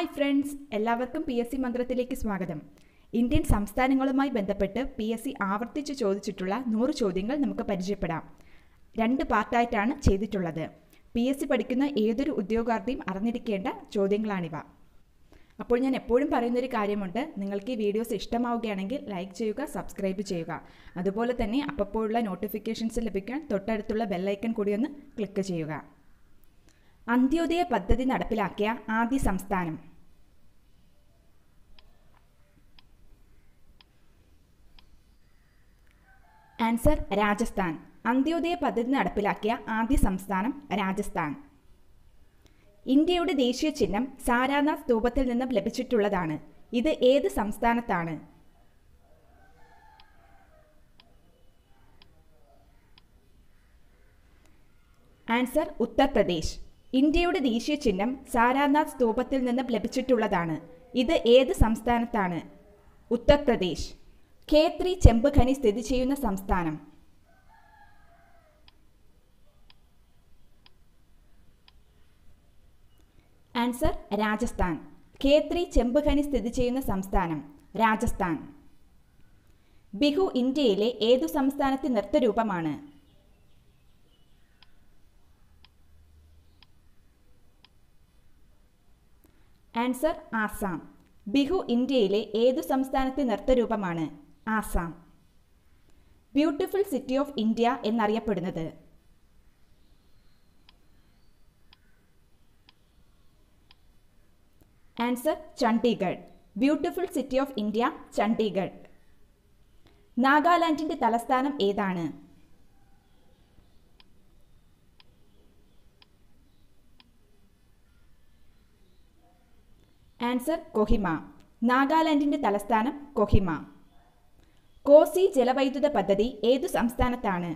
hi friends എല്ലാവർക്കും P S C മന്ത്രത്തിലേക്ക് സ്വാഗതം ഇന്ത്യൻ സംസ്ഥാനങ്ങളുമായി ബന്ധപ്പെട്ട് പി എസ് സി ആവർത്തിച്ച് ചോദിച്ചിട്ടുള്ള നൂറ് ചോദ്യങ്ങൾ നമുക്ക് പരിചയപ്പെടാം രണ്ട് പാർട്ടായിട്ടാണ് ചെയ്തിട്ടുള്ളത് പി എസ് സി പഠിക്കുന്ന ഏതൊരു ഉദ്യോഗാർത്ഥിയും അറിഞ്ഞിരിക്കേണ്ട ചോദ്യങ്ങളാണിവ അപ്പോൾ ഞാൻ എപ്പോഴും പറയുന്നൊരു കാര്യമുണ്ട് നിങ്ങൾക്ക് ഈ വീഡിയോസ് ഇഷ്ടമാവുകയാണെങ്കിൽ ലൈക്ക് ചെയ്യുക സബ്സ്ക്രൈബ് ചെയ്യുക അതുപോലെ തന്നെ അപ്പോഴുള്ള നോട്ടിഫിക്കേഷൻസ് ലഭിക്കാൻ തൊട്ടടുത്തുള്ള ബെല്ലൈക്കൺ കൂടി ഒന്ന് ക്ലിക്ക് ചെയ്യുക അന്ത്യോദയ പദ്ധതി നടപ്പിലാക്കിയ ആദ്യ സംസ്ഥാനം ആൻസർ രാജസ്ഥാൻ അന്ത്യോദയ പദ്ധതി നടപ്പിലാക്കിയ ആദ്യ സംസ്ഥാനം രാജസ്ഥാൻ ഇന്ത്യയുടെ ദേശീയ ചിഹ്നം സാരാനാഥ് സ്തൂപത്തിൽ നിന്നും ലഭിച്ചിട്ടുള്ളതാണ് ഇത് ഏത് സംസ്ഥാനത്താണ് ആൻസർ ഉത്തർപ്രദേശ് ഇന്ത്യയുടെ ദേശീയ ചിഹ്നം സാരാനാഥ് സ്തൂപത്തിൽ നിന്നും ലഭിച്ചിട്ടുള്ളതാണ് ഇത് ഏത് സംസ്ഥാനത്താണ് ഉത്തർപ്രദേശ് ഖേത്രി ചെമ്പ് ഖനി സ്ഥിതി ചെയ്യുന്ന സംസ്ഥാനം ആൻസർ രാജസ്ഥാൻ ഖേത്രി ചെമ്പ് ഖനി സ്ഥിതി ചെയ്യുന്ന സംസ്ഥാനം രാജസ്ഥാൻ ബിഹു ഇന്ത്യയിലെ ഏതു സംസ്ഥാനത്തെ നൃത്തരൂപമാണ് ആൻസർ ആസാം ബിഹു ഇന്ത്യയിലെ ഏതു സംസ്ഥാനത്തെ നൃത്തരൂപമാണ് Assam beautiful city of India എന്നറിയപ്പെടുന്നത് answer Chandigarh beautiful city of India Chandigarh നാഗാലാൻഡിന്റെ തലസ്ഥാനം ഏതാണ് ആൻസർ കൊഹിമ നാഗാലാൻഡിന്റെ തലസ്ഥാനം കൊഹിമ കോസി ജലവൈദ്യുത പദ്ധതി ഏതു സംസ്ഥാനത്താണ്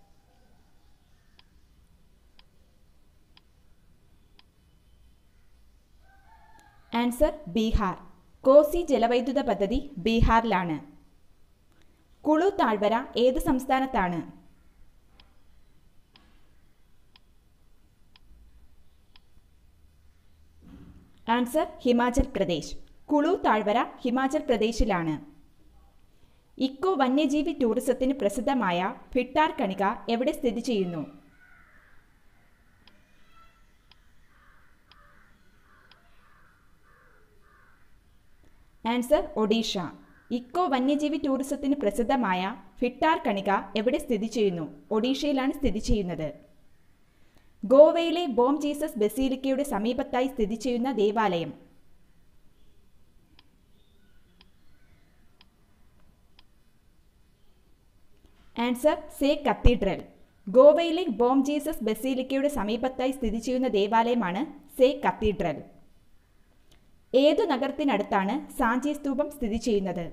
ആൻസർ ബീഹാർ കോസി ജലവൈദ്യുത പദ്ധതി ബീഹാറിലാണ് കുളു താഴ്വര ഏത് സംസ്ഥാനത്താണ് ആൻസർ ഹിമാചൽ പ്രദേശ് കുളു താഴ്വര ഹിമാചൽ പ്രദേശിലാണ് ഇക്കോ വന്യജീവി ടൂറിസത്തിന് പ്രസിദ്ധമായ ഭിട്ടാർ കണിക എവിടെ സ്ഥിതി ചെയ്യുന്നു ആൻസർ ഒഡീഷ ഇക്കോ വന്യജീവി ടൂറിസത്തിന് പ്രസിദ്ധമായ ഭിട്ടാർ കണിക എവിടെ സ്ഥിതി ചെയ്യുന്നു ഒഡീഷയിലാണ് സ്ഥിതി ചെയ്യുന്നത് ഗോവയിലെ ബോം ജീസസ് ബസീലിക്കയുടെ സമീപത്തായി സ്ഥിതി ചെയ്യുന്ന ദേവാലയം ആൻസർ സേ കത്തീഡ്രൽ ഗോവയിലെ ബോം ജീസസ് ബസീലിക്കയുടെ സമീപത്തായി സ്ഥിതി ചെയ്യുന്ന ദേവാലയമാണ് സേ കത്തീഡ്രൽ ഏതു നഗരത്തിനടുത്താണ് സാഞ്ചി സ്തൂപം സ്ഥിതി ചെയ്യുന്നത്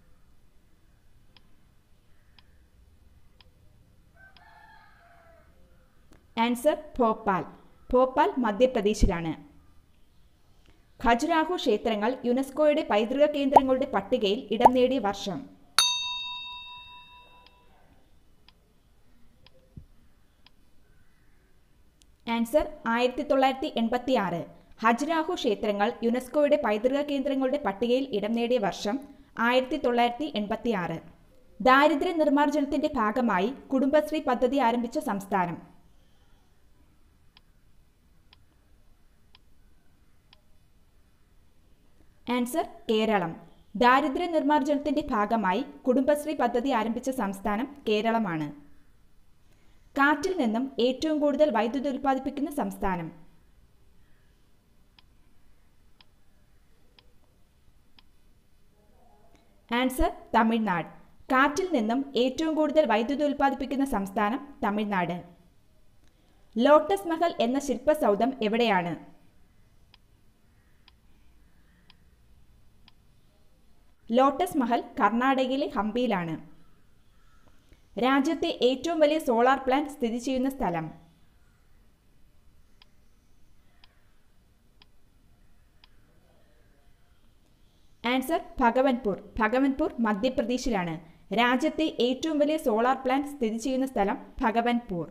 ആൻസർ ഭോപ്പാൽ ഭോപ്പാൽ മധ്യപ്രദേശിലാണ് ഖജുരാഹു ക്ഷേത്രങ്ങൾ യുനെസ്കോയുടെ പൈതൃക കേന്ദ്രങ്ങളുടെ പട്ടികയിൽ ഇടം നേടിയ വർഷം ആൻസർ ആയിരത്തി തൊള്ളായിരത്തി എൺപത്തി ആറ് ഹജ്രാഹു ക്ഷേത്രങ്ങൾ യുനെസ്കോയുടെ പൈതൃക കേന്ദ്രങ്ങളുടെ പട്ടികയിൽ ഇടം നേടിയ വർഷം ആയിരത്തി തൊള്ളായിരത്തി എൺപത്തി ആറ് ദാരിദ്ര്യ നിർമ്മാർജ്ജനത്തിന്റെ ഭാഗമായി കുടുംബശ്രീ പദ്ധതി ആരംഭിച്ച സംസ്ഥാനം ആൻസർ കേരളം ദാരിദ്ര്യ നിർമ്മാർജ്ജനത്തിന്റെ ഭാഗമായി കുടുംബശ്രീ പദ്ധതി ആരംഭിച്ച സംസ്ഥാനം കേരളമാണ് കാറ്റിൽ നിന്നും ഏറ്റവും കൂടുതൽ വൈദ്യുതി ഉൽപ്പാദിപ്പിക്കുന്ന സംസ്ഥാനം ആൻസർ തമിഴ്നാട് കാറ്റിൽ നിന്നും ഏറ്റവും കൂടുതൽ വൈദ്യുതി ഉൽപ്പാദിപ്പിക്കുന്ന സംസ്ഥാനം തമിഴ്നാട് ലോട്ടസ് മഹൽ എന്ന ശില്പസൗധം എവിടെയാണ് ലോട്ടസ് മഹൽ കർണാടകയിലെ ഹംപിയിലാണ് രാജ്യത്തെ ഏറ്റവും വലിയ സോളാർ പ്ലാന്റ് സ്ഥിതി ചെയ്യുന്ന സ്ഥലം ആൻസർ ഭഗവൻപൂർ ഭഗവൻപൂർ മധ്യപ്രദേശിലാണ് രാജ്യത്തെ ഏറ്റവും വലിയ സോളാർ പ്ലാന്റ് സ്ഥിതി ചെയ്യുന്ന സ്ഥലം ഭഗവൻപൂർ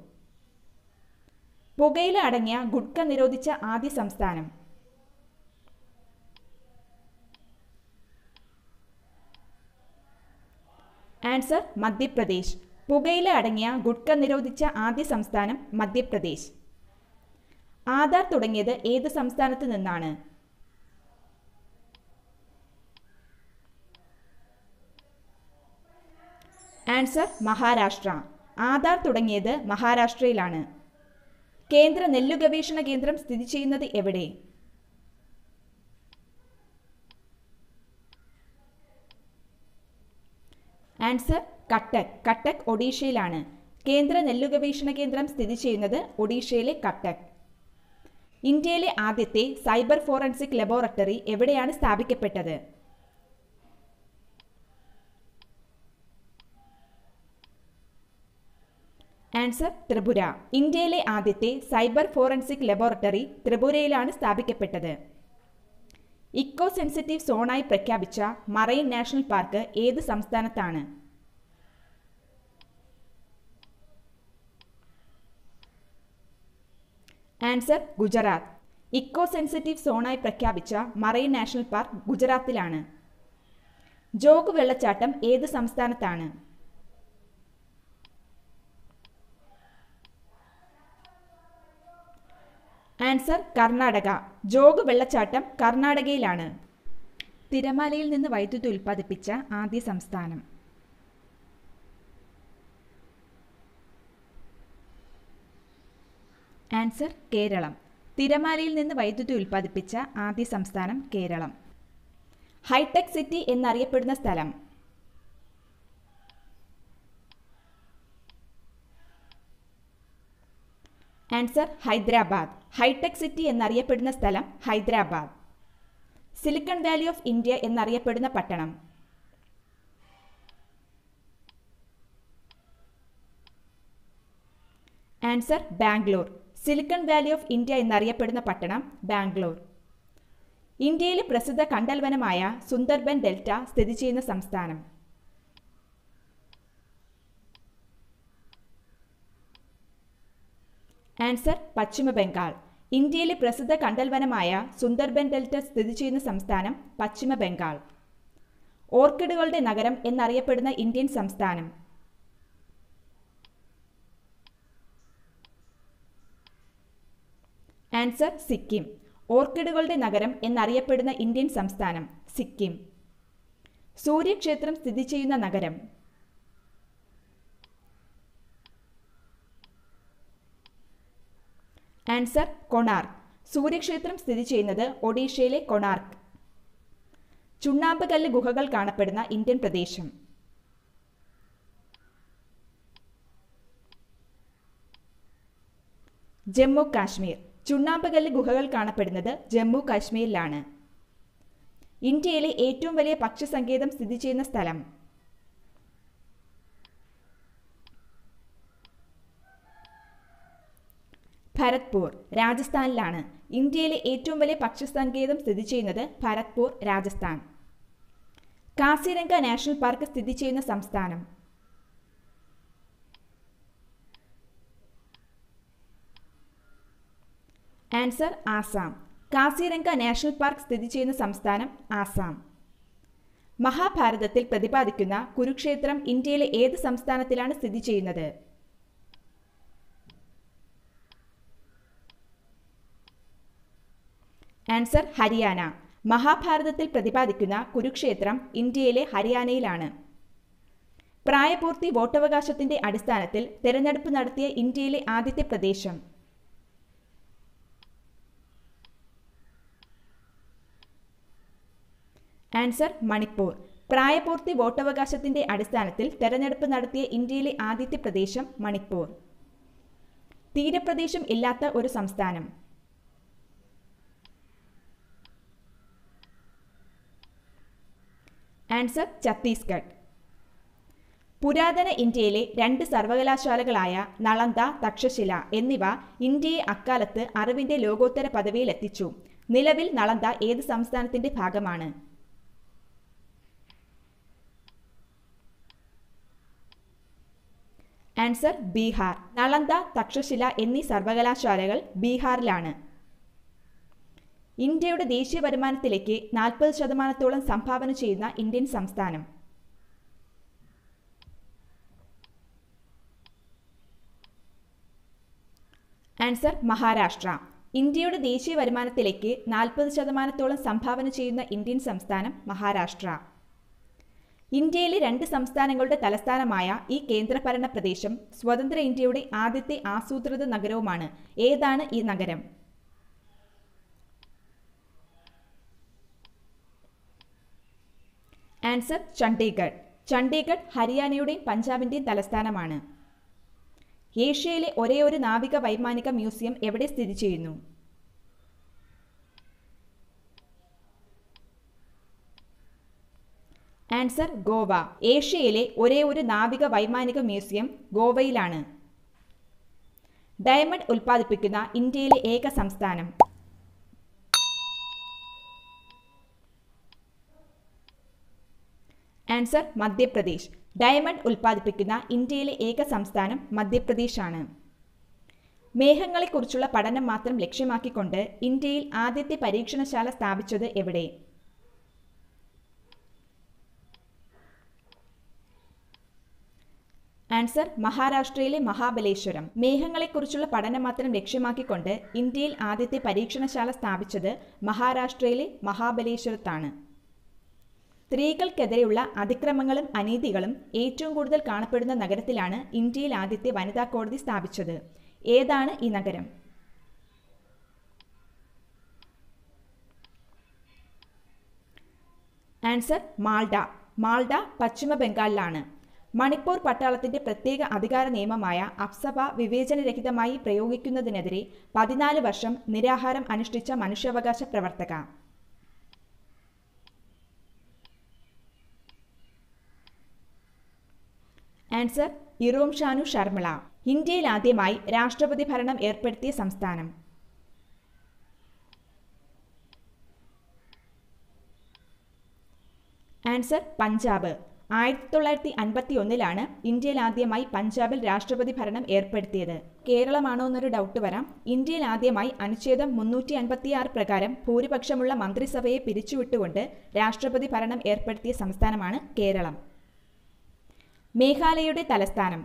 പുകയില അടങ്ങിയ ഗുഡ്ക നിരോധിച്ച ആദ്യ സംസ്ഥാനം ആൻസർ മധ്യപ്രദേശ് പുകയില അടങ്ങിയ ഗുഡ്ക നിരോധിച്ച ആദ്യ സംസ്ഥാനം മധ്യപ്രദേശ് ആധാർ തുടങ്ങിയത് ഏത് സംസ്ഥാനത്ത് നിന്നാണ് ആൻസർ മഹാരാഷ്ട്ര ആധാർ തുടങ്ങിയത് മഹാരാഷ്ട്രയിലാണ് കേന്ദ്ര നെല്ലു ഗവേഷണ കേന്ദ്രം സ്ഥിതി ചെയ്യുന്നത് എവിടെ ആൻസർ കട്ടക് കട്ടക് ഒഡീഷയിലാണ് കേന്ദ്ര നെല്ലു ഗവേഷണ കേന്ദ്രം സ്ഥിതി ചെയ്യുന്നത് ഒഡീഷയിലെ കട്ടക് ഇന്ത്യയിലെ ആദ്യത്തെ സൈബർ ഫോറൻസിക് ലബോറട്ടറി എവിടെയാണ് സ്ഥാപിക്കപ്പെട്ടത് ആൻസർ ത്രിപുര ഇന്ത്യയിലെ ആദ്യത്തെ സൈബർ ഫോറൻസിക് ലബോറട്ടറി ത്രിപുരയിലാണ് സ്ഥാപിക്കപ്പെട്ടത് ഇക്കോ സെൻസിറ്റീവ് സോണായി പ്രഖ്യാപിച്ച മറൈൻ നാഷണൽ പാർക്ക് ഏത് സംസ്ഥാനത്താണ് ആൻസർ ഗുജറാത്ത് ഇക്കോ സെൻസിറ്റീവ് സോണായി പ്രഖ്യാപിച്ച മറൈൻ നാഷണൽ പാർക്ക് ഗുജറാത്തിലാണ് ജോഗ് വെള്ളച്ചാട്ടം ഏത് സംസ്ഥാനത്താണ് ആൻസർ കർണാടക ജോഗ് വെള്ളച്ചാട്ടം കർണാടകയിലാണ് തിരമാലയിൽ നിന്ന് വൈദ്യുതി ഉൽപ്പാദിപ്പിച്ച ആദ്യ സംസ്ഥാനം ആൻസർ കേരളം തിരമാലയിൽ നിന്ന് വൈദ്യുതി ഉൽപ്പാദിപ്പിച്ച ആദ്യ സംസ്ഥാനം കേരളം ഹൈടെക് സിറ്റി എന്നറിയപ്പെടുന്ന സ്ഥലം ആൻസർ ഹൈദരാബാദ് ഹൈടെക് സിറ്റി എന്നറിയപ്പെടുന്ന സ്ഥലം Hyderabad Silicon Valley of India എന്നറിയപ്പെടുന്ന പട്ടണം answer Bangalore Silicon Valley of India എന്നറിയപ്പെടുന്ന പട്ടണം ബാംഗ്ലൂർ ഇന്ത്യയിലെ പ്രസിദ്ധ കണ്ടൽവനമായ സുന്ദർബൻ ഡെൽറ്റ സ്ഥിതി ചെയ്യുന്ന സംസ്ഥാനം ആൻസർ പശ്ചിമ ബംഗാൾ ഇന്ത്യയിലെ പ്രസിദ്ധ കണ്ടൽവനമായ സുന്ദർബൻ ഡെൽറ്റ സ്ഥിതി ചെയ്യുന്ന സംസ്ഥാനം പശ്ചിമ ബംഗാൾ ഓർക്കിഡുകളുടെ നഗരം എന്നറിയപ്പെടുന്ന ഇന്ത്യൻ സംസ്ഥാനം ആൻസർ സിക്കിം ഓർക്കിഡുകളുടെ നഗരം എന്നറിയപ്പെടുന്ന ഇന്ത്യൻ സംസ്ഥാനം സിക്കിം സൂര്യക്ഷേത്രം സ്ഥിതി ചെയ്യുന്ന നഗരം ആൻസർ കൊണാർക്ക് സൂര്യക്ഷേത്രം സ്ഥിതി ചെയ്യുന്നത് ഒഡീഷയിലെ കൊണാർക്ക് ചുണ്ണാമ്പ് കല്ല് ഗുഹകൾ കാണപ്പെടുന്ന ഇന്ത്യൻ പ്രദേശം ജമ്മു കാശ്മീർ ചുണ്ണാമ്പുകല്ല് ഗുഹകൾ കാണപ്പെടുന്നത് ജമ്മു കാശ്മീരിലാണ് ഇന്ത്യയിലെ ഏറ്റവും വലിയ പക്ഷിസങ്കേതം സ്ഥിതി ചെയ്യുന്ന സ്ഥലം ഭരത്പൂർ രാജസ്ഥാനിലാണ് ഇന്ത്യയിലെ ഏറ്റവും വലിയ പക്ഷിസങ്കേതം സ്ഥിതി ചെയ്യുന്നത് ഭരത്പൂർ രാജസ്ഥാൻ കാസിരംഗ നാഷണൽ പാർക്ക് സ്ഥിതി ചെയ്യുന്ന സംസ്ഥാനം answer Assam Kaziranga national park സ്ഥിതി ചെയ്യുന്ന സംസ്ഥാനം ആസാം മഹാഭാരതത്തിൽ പ്രതിപാദിക്കുന്ന കുരുക്ഷേത്രം ഇന്ത്യയിലെ ഏത് സംസ്ഥാനത്തിലാണ് സ്ഥിതി ചെയ്യുന്നത് ആൻസർ ഹരിയാന മഹാഭാരതത്തിൽ പ്രതിപാദിക്കുന്ന കുരുക്ഷേത്രം ഇന്ത്യയിലെ ഹരിയാനയിലാണ് പ്രായപൂർത്തി വോട്ടവകാശത്തിന്റെ അടിസ്ഥാനത്തിൽ തെരഞ്ഞെടുപ്പ് നടത്തിയ ഇന്ത്യയിലെ ആദ്യത്തെ പ്രദേശം ആൻസർ മണിപ്പൂർ പ്രായപൂർത്തി വോട്ടവകാശത്തിന്റെ അടിസ്ഥാനത്തിൽ തെരഞ്ഞെടുപ്പ് നടത്തിയ ഇന്ത്യയിലെ ആദ്യത്തെ പ്രദേശം മണിപ്പൂർ തീരപ്രദേശം ഇല്ലാത്ത ഒരു സംസ്ഥാനം ആൻസർ ഛത്തീസ്ഗഡ് പുരാതന ഇന്ത്യയിലെ രണ്ട് സർവകലാശാലകളായ നളന്ദ തക്ഷശില എന്നിവ ഇന്ത്യയെ അക്കാലത്ത് അറിവിന്റെ ലോകോത്തര പദവിയിലെത്തിച്ചു നിലവിൽ നളന്ദ ഏത് സംസ്ഥാനത്തിന്റെ ഭാഗമാണ് ആൻസർ ബീഹാർ നളന്ദ തക്ഷശില എന്നീ സർവകലാശാലകൾ ബീഹാറിലാണ് ഇന്ത്യയുടെ ദേശീയ വരുമാനത്തിലേക്ക് നാൽപ്പത് ശതമാനത്തോളം സംഭാവന ചെയ്യുന്ന ഇന്ത്യൻ സംസ്ഥാനം ആൻസർ മഹാരാഷ്ട്ര ഇന്ത്യയുടെ ദേശീയ വരുമാനത്തിലേക്ക് നാൽപ്പത് ശതമാനത്തോളം സംഭാവന ചെയ്യുന്ന ഇന്ത്യൻ സംസ്ഥാനം മഹാരാഷ്ട്ര ഇന്ത്യയിലെ രണ്ട് സംസ്ഥാനങ്ങളുടെ തലസ്ഥാനമായ ഈ കേന്ദ്രഭരണ പ്രദേശം സ്വതന്ത്ര ഇന്ത്യയുടെ ആദ്യത്തെ ആസൂത്രിത നഗരവുമാണ് ഏതാണ് ഈ നഗരം ആൻസർ ചണ്ഡീഗഡ് ചണ്ഡീഗഡ് ഹരിയാനയുടെയും പഞ്ചാബിന്റെയും തലസ്ഥാനമാണ് ഏഷ്യയിലെ ഒരേയൊരു നാവിക വൈമാനിക മ്യൂസിയം എവിടെ സ്ഥിതി ചെയ്യുന്നു ആൻസർ ഗോവ ഏഷ്യയിലെ ഒരേ ഒരു നാവിക വൈമാനിക മ്യൂസിയം ഗോവയിലാണ് ഡയമണ്ട് ഉൽപ്പാദിപ്പിക്കുന്ന ഇന്ത്യയിലെ ഏക സംസ്ഥാനം ആൻസർ മധ്യപ്രദേശ് ഡയമണ്ട് ഉൽപ്പാദിപ്പിക്കുന്ന ഇന്ത്യയിലെ ഏക സംസ്ഥാനം മധ്യപ്രദേശാണ് മേഘങ്ങളെക്കുറിച്ചുള്ള പഠനം മാത്രം ലക്ഷ്യമാക്കിക്കൊണ്ട് ഇന്ത്യയിൽ ആദ്യത്തെ പരീക്ഷണശാല സ്ഥാപിച്ചത് എവിടെ ആൻസർ മഹാരാഷ്ട്രയിലെ മഹാബലേശ്വരം മേഘങ്ങളെക്കുറിച്ചുള്ള പഠനം മാത്രം ലക്ഷ്യമാക്കിക്കൊണ്ട് ഇന്ത്യയിൽ ആദ്യത്തെ പരീക്ഷണശാല സ്ഥാപിച്ചത് മഹാരാഷ്ട്രയിലെ മഹാബലേശ്വരത്താണ് സ്ത്രീകൾക്കെതിരെയുള്ള അതിക്രമങ്ങളും അനീതികളും ഏറ്റവും കൂടുതൽ കാണപ്പെടുന്ന നഗരത്തിലാണ് ഇന്ത്യയിൽ ആദ്യത്തെ വനിതാ കോടതി സ്ഥാപിച്ചത് ഏതാണ് ഈ നഗരം ആൻസർ മാൾഡ മാൾഡ പശ്ചിമ ബംഗാളിലാണ് മണിപ്പൂർ പട്ടാളത്തിന്റെ പ്രത്യേക അധികാര നിയമമായ അപ്സഭ വിവേചനരഹിതമായി പ്രയോഗിക്കുന്നതിനെതിരെ പതിനാല് വർഷം നിരാഹാരം അനുഷ്ഠിച്ച മനുഷ്യാവകാശ പ്രവർത്തക ആൻസർ ഇറോം ഷാനു ശർമിള ഇന്ത്യയിൽ ആദ്യമായി രാഷ്ട്രപതി ഭരണം ഏർപ്പെടുത്തിയ സംസ്ഥാനം ആൻസർ പഞ്ചാബ് ആയിരത്തി തൊള്ളായിരത്തി അൻപത്തി ഒന്നിലാണ് ഇന്ത്യയിൽ ആദ്യമായി പഞ്ചാബിൽ രാഷ്ട്രപതി ഭരണം ഏർപ്പെടുത്തിയത് കേരളമാണോ എന്നൊരു ഡൗട്ട് വരാം ഇന്ത്യയിൽ ആദ്യമായി അനുച്ഛേദം മുന്നൂറ്റി അൻപത്തിയാറ് പ്രകാരം ഭൂരിപക്ഷമുള്ള മന്ത്രിസഭയെ പിരിച്ചുവിട്ടുകൊണ്ട് രാഷ്ട്രപതി ഭരണം ഏർപ്പെടുത്തിയ സംസ്ഥാനമാണ് കേരളം മേഘാലയയുടെ തലസ്ഥാനം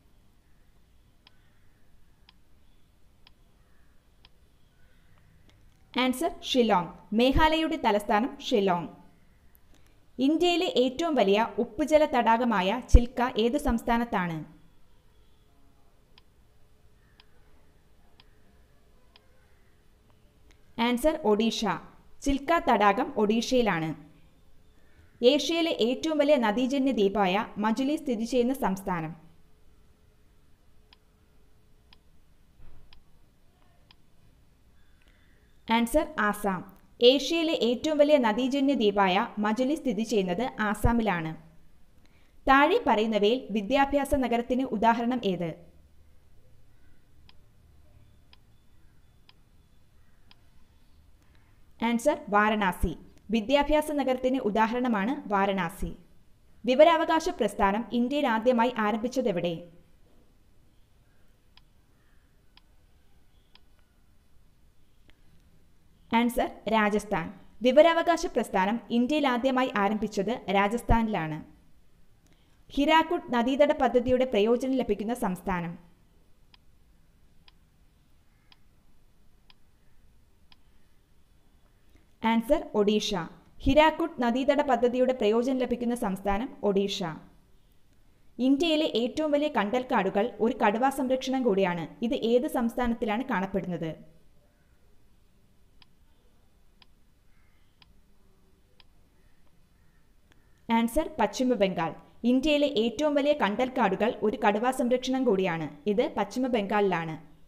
ആൻസർ ഷിലോങ് മേഘാലയയുടെ തലസ്ഥാനം ഷിലോങ് ഇന്ത്യയിലെ ഏറ്റവും വലിയ ഉപ്പുജല തടാകമായ ചിൽക്ക ഏത് സംസ്ഥാനത്താണ് ആൻസർ ഒഡീഷ ചിൽക്ക തടാകം ഒഡീഷയിലാണ് ഏഷ്യയിലെ ഏറ്റവും വലിയ നദീജന്യ ദ്വീപായ മജുലി സ്ഥിതി ചെയ്യുന്ന സംസ്ഥാനം ആൻസർ ആസാം ഏഷ്യയിലെ ഏറ്റവും വലിയ നദീജന്യ ദ്വീപായ മജുലി സ്ഥിതി ചെയ്യുന്നത് ആസാമിലാണ് താഴെ പറയുന്നവയിൽ വിദ്യാഭ്യാസ നഗരത്തിന് ഉദാഹരണം ഏത് ആൻസർ വാരണാസി വിദ്യാഭ്യാസ നഗരത്തിന് ഉദാഹരണമാണ് വാരണാസി വിവരാവകാശ പ്രസ്ഥാനം ഇന്ത്യയിൽ ആദ്യമായി ആരംഭിച്ചതെവിടെ ആൻസർ രാജസ്ഥാൻ വിവരാവകാശ പ്രസ്ഥാനം ഇന്ത്യയിൽ ആദ്യമായി ആരംഭിച്ചത് രാജസ്ഥാനിലാണ് ഹിരാക്കുഡ് നദീതട പദ്ധതിയുടെ പ്രയോജനം ലഭിക്കുന്ന സംസ്ഥാനം ആൻസർ ഒഡീഷ ഹിരാക്കുഡ് നദീതട പദ്ധതിയുടെ പ്രയോജനം ലഭിക്കുന്ന സംസ്ഥാനം ഒഡീഷ ഇന്ത്യയിലെ ഏറ്റവും വലിയ കണ്ടൽക്കാടുകൾ ഒരു കടുവ സംരക്ഷണം കൂടിയാണ് ഇത് ഏത് സംസ്ഥാനത്തിലാണ് കാണപ്പെടുന്നത് ആൻസർ പശ്ചിമ ബംഗാൾ ഇന്ത്യയിലെ ഏറ്റവും വലിയ കണ്ടൽക്കാടുകൾ ഒരു കടുവ സംരക്ഷണം കൂടിയാണ് ഇത് പശ്ചിമ ബംഗാളിലാണ്